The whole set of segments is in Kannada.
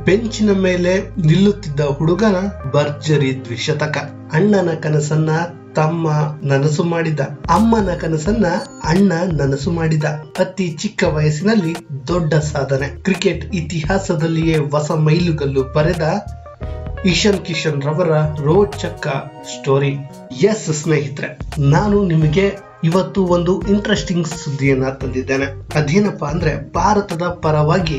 ಬೆಂಚಿನ ಮೇಲೆ ನಿಲ್ಲುತ್ತಿದ್ದ ಹುಡುಗನ ಭರ್ಜರಿ ದ್ವಿಶತಕ ಅಣ್ಣನ ಕನಸನ್ನ ತಮ್ಮ ನನಸು ಮಾಡಿದ ಅಮ್ಮನ ಕನಸನ್ನ ಅಣ್ಣ ನನಸು ಮಾಡಿದ ಅತಿ ಚಿಕ್ಕ ವಯಸ್ಸಿನಲ್ಲಿ ದೊಡ್ಡ ಸಾಧನೆ ಕ್ರಿಕೆಟ್ ಇತಿಹಾಸದಲ್ಲಿಯೇ ಹೊಸ ಮೈಲುಗಲ್ಲು ಬರೆದ ಇಶನ್ ಕಿಶನ್ ರವರ ರೋಚಕ ಸ್ಟೋರಿ ಎಸ್ ಸ್ನೇಹಿತರೆ ನಾನು ನಿಮಗೆ ಇವತ್ತು ಒಂದು ಇಂಟ್ರೆಸ್ಟಿಂಗ್ ಸುದ್ದಿಯನ್ನ ತಂದಿದ್ದೇನೆ ಅದೇನಪ್ಪಾ ಅಂದ್ರೆ ಭಾರತದ ಪರವಾಗಿ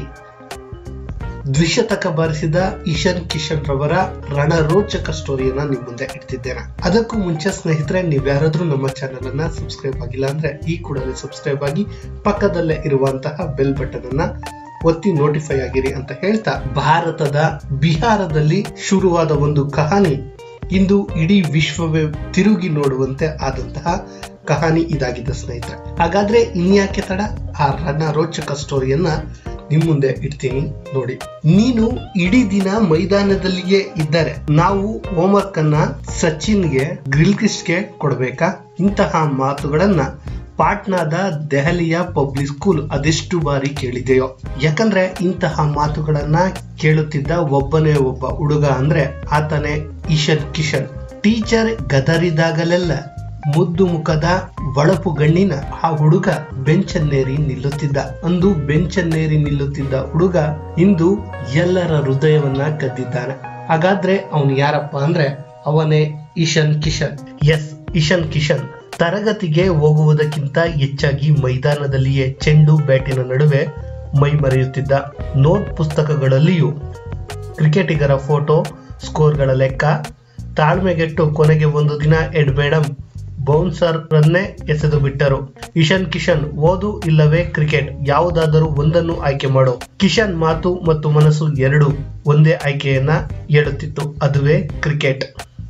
ದ್ವಿಶತಕ ಬಾರಿಸಿದ ಇಶನ್ ಕಿಶನ್ ರವರ ರಣರೋಚಕ ಸ್ಟೋರಿಯನ್ನ ನಿಮ್ ಮುಂದೆ ಇಡ್ತಿದ್ದೇನೆ ಅದಕ್ಕೂ ಮುಂಚೆ ಸ್ನೇಹಿತರೆ ನೀವ್ಯಾರಾದ್ರೂ ನಮ್ಮ ಚಾನೆಲ್ ಅನ್ನ ಸಬ್ಸ್ಕ್ರೈಬ್ ಆಗಿಲ್ಲ ಅಂದ್ರೆ ಈ ಕೂಡಲೇ ಸಬ್ಸ್ಕ್ರೈಬ್ ಆಗಿ ಪಕ್ಕದಲ್ಲೇ ಇರುವಂತಹ ಬೆಲ್ ಬಟನ್ ಅನ್ನ ಒತ್ತಿ ನೋಟಿಫೈ ಆಗಿರಿ ಅಂತ ಹೇಳ್ತಾ ಭಾರತದ ಬಿಹಾರದಲ್ಲಿ ಶುರುವಾದ ಒಂದು ಕಹಾನಿ ಇಂದು ಇಡೀ ವಿಶ್ವವೇ ತಿರುಗಿ ನೋಡುವಂತೆ ಆದಂತಹ ಕಹಾನಿ ಇದಾಗಿದೆ ಸ್ನೇಹಿತರೆ ಹಾಗಾದ್ರೆ ಇನ್ಯಾಕೆ ತಡ ಆ ರಣರೋಚಕ ಸ್ಟೋರಿಯನ್ನ ನಿಮ್ ಮುಂದೆ ಇಡ್ತೀನಿ ನೋಡಿ ನೀನು ಇಡೀ ದಿನ ಮೈದಾನದಲ್ಲಿಯೇ ಇದ್ದರೆ ನಾವು ಹೋಮ್ವರ್ಕ್ ಅನ್ನ ಸಚಿನ್ಗೆ ಗ್ರಿಲ್ಕಿಸ್ಗೆ ಕೊಡ್ಬೇಕಾ ಇಂತಹ ಮಾತುಗಳನ್ನ ಪಾಟ್ನಾದ ದೆಹಲಿಯ ಪಬ್ಲಿಕ್ ಸ್ಕೂಲ್ ಅದೆಷ್ಟು ಬಾರಿ ಕೇಳಿದೆಯೋ ಯಾಕಂದ್ರೆ ಇಂತಹ ಮಾತುಗಳನ್ನ ಕೇಳುತ್ತಿದ್ದ ಒಬ್ಬನೇ ಒಬ್ಬ ಹುಡುಗ ಅಂದ್ರೆ ಆತನೇ ಇಶನ್ ಕಿಶನ್ ಟೀಚರ್ ಗದರಿದಾಗಲೆಲ್ಲ ಮುದ್ದು ಮುಖದ ಒಳಪು ಗಣ್ಣಿನ ಆ ಹುಡುಗ ಬೆಂಚನ್ನೇರಿ ನಿಲ್ಲುತ್ತಿದ್ದ ಅಂದು ಬೆಂಚನ್ನೇರಿ ನಿಲ್ಲುತ್ತಿದ್ದ ಹುಡುಗ ಇಂದು ಎಲ್ಲರ ಹೃದಯವನ್ನ ಕದ್ದಿದ್ದಾನೆ ಹಾಗಾದ್ರೆ ಅವನು ಯಾರಪ್ಪ ಅಂದ್ರೆ ಅವನೇ ಇಶನ್ ಕಿಶನ್ ಎಸ್ ಇಶನ್ ಕಿಶನ್ ತರಗತಿಗೆ ಹೋಗುವುದಕ್ಕಿಂತ ಹೆಚ್ಚಾಗಿ ಮೈದಾನದಲ್ಲಿಯೇ ಚೆಂಡು ಬ್ಯಾಟಿನ ನಡುವೆ ಮೈ ಮರೆಯುತ್ತಿದ್ದ ನೋಟ್ ಪುಸ್ತಕಗಳಲ್ಲಿಯೂ ಕ್ರಿಕೆಟಿಗರ ಫೋಟೋ ಸ್ಕೋರ್ಗಳ ಲೆಕ್ಕ ತಾಳ್ಮೆಗೆಟ್ಟು ಕೊನೆಗೆ ಒಂದು ದಿನ ಎಡ್ ಮೇಡಮ್ ಬೌನ್ಸರ್ ರನ್ನೇ ಎಸೆದು ಬಿಟ್ಟರು ಇಶನ್ ಕಿಶನ್ ಓದು ಇಲ್ಲವೇ ಕ್ರಿಕೆಟ್ ಯಾವುದಾದರೂ ಒಂದನ್ನು ಆಯ್ಕೆ ಮಾಡು ಕಿಶನ್ ಮಾತು ಮತ್ತು ಮನಸ್ಸು ಎರಡು ಒಂದೇ ಆಯ್ಕೆಯನ್ನ ಹೇಳುತ್ತಿತ್ತು ಅದುವೇ ಕ್ರಿಕೆಟ್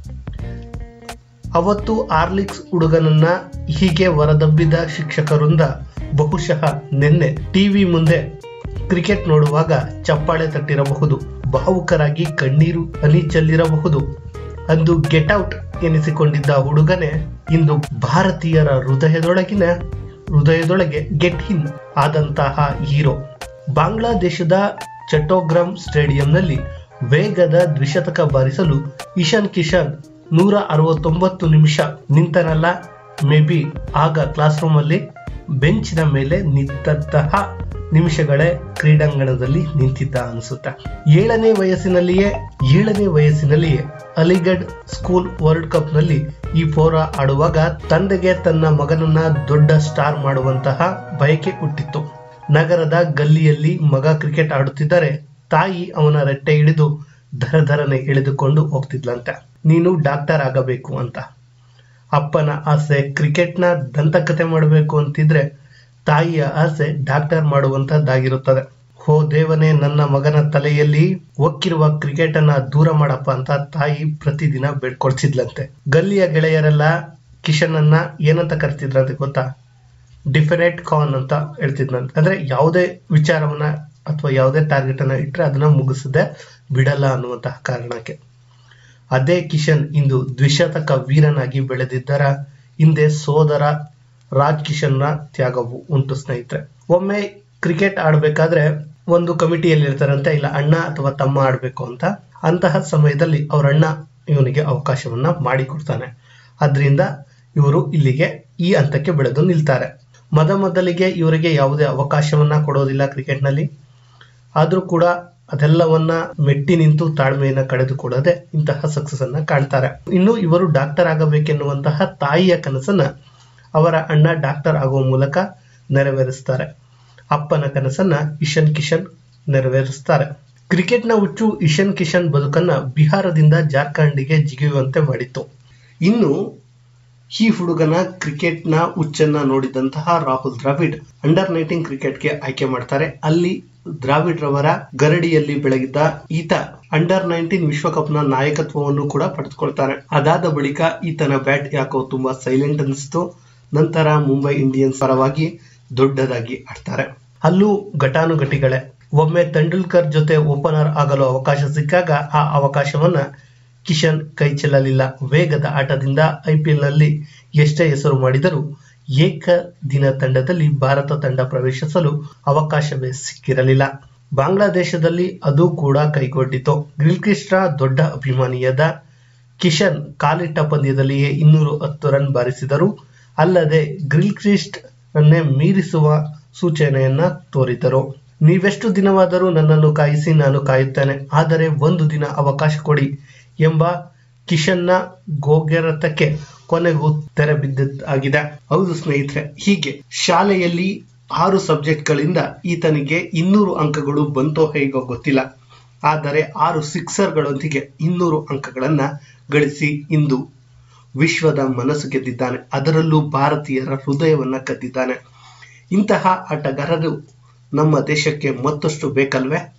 ಅವತ್ತು ಆರ್ಲಿಕ್ಸ್ ಹುಡುಗನನ್ನ ಹೀಗೆ ಹೊರದಬ್ಬಿದ ಶಿಕ್ಷಕರಿಂದ ಬಹುಶಃ ನಿನ್ನೆ ಟಿವಿ ಮುಂದೆ ಕ್ರಿಕೆಟ್ ನೋಡುವಾಗ ಚಪ್ಪಾಳೆ ತಟ್ಟಿರಬಹುದು ಭಾವುಕರಾಗಿ ಕಣ್ಣೀರು ಹನಿ ಚೆಲ್ಲಿರಬಹುದು ಅಂದು ಗೆಟ್ ಔಟ್ ಎನಿಸಿಕೊಂಡಿದ್ದ ಹುಡುಗನೇ ಇಂದು ಭಾರತೀಯರ ಹೃದಯದೊಳಗಿನ ಹೃದಯದೊಳಗೆ ಗೆಟ್ ಇನ್ ಆದಂತಹ ಹೀರೋ ಬಾಂಗ್ಲಾದೇಶದ ಚಟ್ಟೋಗ್ರಾಮ್ ಸ್ಟೇಡಿಯಂನಲ್ಲಿ ವೇಗದ ದ್ವಿಶತಕ ಬಾರಿಸಲು ಇಶಾನ್ ಕಿಶನ್ ನೂರ ಅರವತ್ತೊಂಬತ್ತು ನಿಮಿಷ ನಿಂತನಲ್ಲ ಮೇ ಬಿ ಆಗ ಕ್ಲಾಸ್ ರೂಮ್ ಅಲ್ಲಿ ಬೆಂಚಿನ ಮೇಲೆ ನಿಂತಹ ನಿಮಿಷಗಳೇ ಕ್ರೀಡಾಂಗಣದಲ್ಲಿ ನಿಂತಿದ್ದ ಅನ್ಸುತ್ತೆ ಏಳನೇ ವಯಸ್ಸಿನಲ್ಲಿಯೇ ಏಳನೇ ವಯಸ್ಸಿನಲ್ಲಿಯೇ ಅಲಿಗಢ್ ಸ್ಕೂಲ್ ವರ್ಲ್ಡ್ ಕಪ್ ನಲ್ಲಿ ಈ ಪೋರ ಆಡುವಾಗ ತಂದೆಗೆ ತನ್ನ ಮಗನನ್ನ ದೊಡ್ಡ ಸ್ಟಾರ್ ಮಾಡುವಂತಹ ಬಯಕೆ ಹುಟ್ಟಿತ್ತು ನಗರದ ಗಲ್ಲಿಯಲ್ಲಿ ಮಗ ಕ್ರಿಕೆಟ್ ಆಡುತ್ತಿದ್ದರೆ ತಾಯಿ ಅವನ ರೆಟ್ಟೆ ಹಿಡಿದು ಧರಧರನೆ ಎಳೆದುಕೊಂಡು ಹೋಗ್ತಿದ್ಲಂತೆ ನೀನು ಡಾಕ್ಟರ್ ಆಗಬೇಕು ಅಂತ ಅಪ್ಪನ ಆಸೆ ಕ್ರಿಕೆಟ್ನ ದಂತಕತೆ ಮಾಡಬೇಕು ಅಂತಿದ್ರೆ ತಾಯಿಯ ಆಸೆ ಡಾಕ್ಟರ್ ಮಾಡುವಂತದ್ದಾಗಿರುತ್ತದೆ ಹೋ ದೇವನೇ ನನ್ನ ಮಗನ ತಲೆಯಲ್ಲಿ ಒಕ್ಕಿರುವ ಕ್ರಿಕೆಟ್ ಅನ್ನ ದೂರ ಮಾಡಪ್ಪ ಅಂತ ತಾಯಿ ಪ್ರತಿದಿನ ಬೇಡ್ಕೊಳ್ತಿದ್ಲಂತೆ ಗಲ್ಲಿಯ ಗೆಳೆಯರೆಲ್ಲ ಕಿಶನ್ ಅನ್ನ ಏನಂತ ಕರಿತಿದ್ರಂತೆ ಗೊತ್ತಾ ಡಿಫಿನೆಟ್ ಕಾನ್ ಅಂತ ಹೇಳ್ತಿದ್ನಂತೆ ಅಂದ್ರೆ ಯಾವುದೇ ವಿಚಾರವನ್ನ ಅಥವಾ ಯಾವುದೇ ಟಾರ್ಗೆಟ್ ಅನ್ನ ಇಟ್ರೆ ಅದನ್ನ ಮುಗಿಸದೆ ಬಿಡಲ್ಲ ಅನ್ನುವಂತಹ ಕಾರಣಕ್ಕೆ ಅದೇ ಕಿಶನ್ ಇಂದು ದ್ವಿಶತಕ ವೀರನಾಗಿ ಬೆಳೆದಿದ್ದರ ಹಿಂದೆ ಸೋದರ ರಾಜ್ ಕಿಶನ್ನ ತ್ಯಾಗವು ಉಂಟು ಸ್ನೇಹಿತರೆ ಒಮ್ಮೆ ಕ್ರಿಕೆಟ್ ಆಡ್ಬೇಕಾದ್ರೆ ಒಂದು ಕಮಿಟಿಯಲ್ಲಿ ಇರ್ತಾರಂತೆ ಇಲ್ಲ ಅಣ್ಣ ಅಥವಾ ತಮ್ಮ ಆಡ್ಬೇಕು ಅಂತ ಅಂತಹ ಸಮಯದಲ್ಲಿ ಅವ್ರ ಅಣ್ಣ ಇವನಿಗೆ ಅವಕಾಶವನ್ನ ಮಾಡಿಕೊಡ್ತಾನೆ ಅದರಿಂದ ಇವರು ಇಲ್ಲಿಗೆ ಈ ಹಂತಕ್ಕೆ ಬೆಳೆದು ನಿಲ್ತಾರೆ ಮೊದ ಮೊದಲಿಗೆ ಇವರಿಗೆ ಯಾವುದೇ ಅವಕಾಶವನ್ನ ಕೊಡೋದಿಲ್ಲ ಕ್ರಿಕೆಟ್ನಲ್ಲಿ ಆದ್ರೂ ಕೂಡ ಅದೆಲ್ಲವನ್ನ ಮೆಟ್ಟಿ ನಿಂತು ತಾಳ್ಮೆಯನ್ನ ಕಳೆದುಕೊಳ್ಳದೆ ಇಂತಹ ಸಕ್ಸಸ್ ಅನ್ನ ಕಾಣ್ತಾರೆ ಇನ್ನು ಇವರು ಡಾಕ್ಟರ್ ಆಗಬೇಕೆನ್ನುವಂತಹ ತಾಯಿಯ ಕನಸನ್ನ ಅವರ ಅಣ್ಣ ಡಾಕ್ಟರ್ ಆಗುವ ಮೂಲಕ ನೆರವೇರಿಸ್ತಾರೆ ಅಪ್ಪನ ಕನಸನ್ನ ಇಶನ್ ಕಿಶನ್ ನೆರವೇರಿಸ್ತಾರೆ ಕ್ರಿಕೆಟ್ನ ಹುಚ್ಚು ಇಶನ್ ಕಿಶನ್ ಬದುಕನ್ನ ಬಿಹಾರದಿಂದ ಜಾರ್ಖಂಡ್ಗೆ ಜಿಗಿಯುವಂತೆ ಮಾಡಿತ್ತು ಇನ್ನು ಈ ಹುಡುಗನ ಕ್ರಿಕೆಟ್ನ ಹುಚ್ಚನ್ನ ನೋಡಿದಂತಹ ರಾಹುಲ್ ದ್ರಾವಿಡ್ ಅಂಡರ್ ನೈನ್ಟೀನ್ ಕ್ರಿಕೆಟ್ಗೆ ಆಯ್ಕೆ ಮಾಡ್ತಾರೆ ಅಲ್ಲಿ ದ್ರಾವಿಡ್ ರವರ ಗರಡಿಯಲ್ಲಿ ಬೆಳಗಿದ್ದ ಈತ ಅಂಡರ್ ನೈನ್ಟೀನ್ ವಿಶ್ವಕಪ್ನ ನಾಯಕತ್ವವನ್ನು ಕೂಡ ಪಡೆದುಕೊಳ್ತಾನೆ ಅದಾದ ಬಳಿಕ ಈತನ ಬ್ಯಾಟ್ ಯಾಕೋ ತುಂಬಾ ಸೈಲೆಂಟ್ ಅನಿಸ್ತು ನಂತರ ಮುಂಬೈ ಇಂಡಿಯನ್ಸ್ ಪರವಾಗಿ ದೊಡ್ಡದಾಗಿ ಆಡ್ತಾರೆ ಅಲ್ಲೂ ಘಟಾನುಘಟಿಗಳೇ ಒಮ್ಮೆ ತೆಂಡೂಲ್ಕರ್ ಜೊತೆ ಓಪನರ್ ಆಗಲು ಅವಕಾಶ ಸಿಕ್ಕಾಗ ಆ ಅವಕಾಶವನ್ನ ಕಿಶನ್ ಕೈ ಚೆಲ್ಲಲಿಲ್ಲ ವೇಗದ ಆಟದಿಂದ ಐಪಿಎಲ್ ನಲ್ಲಿ ಎಷ್ಟೇ ಹೆಸರು ಮಾಡಿದರೂ ಏಕದಿನ ತಂಡದಲ್ಲಿ ಭಾರತ ತಂಡ ಪ್ರವೇಶಿಸಲು ಅವಕಾಶವೇ ಸಿಕ್ಕಿರಲಿಲ್ಲ ಬಾಂಗ್ಲಾದೇಶದಲ್ಲಿ ಅದು ಕೂಡ ಕೈಗೊಂಡಿತು ಗಿಲ್ಕ್ರಿಸ್ಟ್ರ ದೊಡ್ಡ ಅಭಿಮಾನಿಯಾದ ಕಿಶನ್ ಕಾಲಿಟ್ಟ ಪಂದ್ಯದಲ್ಲಿಯೇ ಇನ್ನೂರ ಹತ್ತು ರನ್ ಬಾರಿಸಿದರು ಅಲ್ಲದೆ ಗ್ರಿಲ್ಕ್ರಿಸ್ಟ್ ರನ್ನೇ ಮೀರಿಸುವ ಸೂಚನೆಯನ್ನ ತೋರಿದರು ನೀವೆಷ್ಟು ದಿನವಾದರೂ ನನ್ನನ್ನು ಕಾಯಿಸಿ ನಾನು ಕಾಯುತ್ತೇನೆ ಆದರೆ ಒಂದು ದಿನ ಅವಕಾಶ ಕೊಡಿ ಎಂಬ ಕಿಶನ್ನ ಗೋಗೆರತಕ್ಕೆ ಕೊನೆಗೂ ತೆರೆ ಬಿದ್ದಾಗಿದೆ ಹೌದು ಸ್ನೇಹಿತರೆ ಹೀಗೆ ಶಾಲೆಯಲ್ಲಿ ಆರು ಸಬ್ಜೆಕ್ಟ್ಗಳಿಂದ ಈತನಿಗೆ ಇನ್ನೂರು ಅಂಕಗಳು ಬಂತೋ ಹೇಗೋ ಗೊತ್ತಿಲ್ಲ ಆದರೆ ಆರು ಸಿಕ್ಸರ್ಗಳೊಂದಿಗೆ ಇನ್ನೂರು ಅಂಕಗಳನ್ನ ಗಳಿಸಿ ಇಂದು ವಿಶ್ವದ ಮನಸ್ಸು ಗೆದ್ದಿದ್ದಾನೆ ಅದರಲ್ಲೂ ಭಾರತೀಯರ ಹೃದಯವನ್ನ ಕದ್ದಿದ್ದಾನೆ ಇಂತಹ ಆಟಗಾರರು ನಮ್ಮ ದೇಶಕ್ಕೆ ಮತ್ತಷ್ಟು ಬೇಕಲ್ವೇ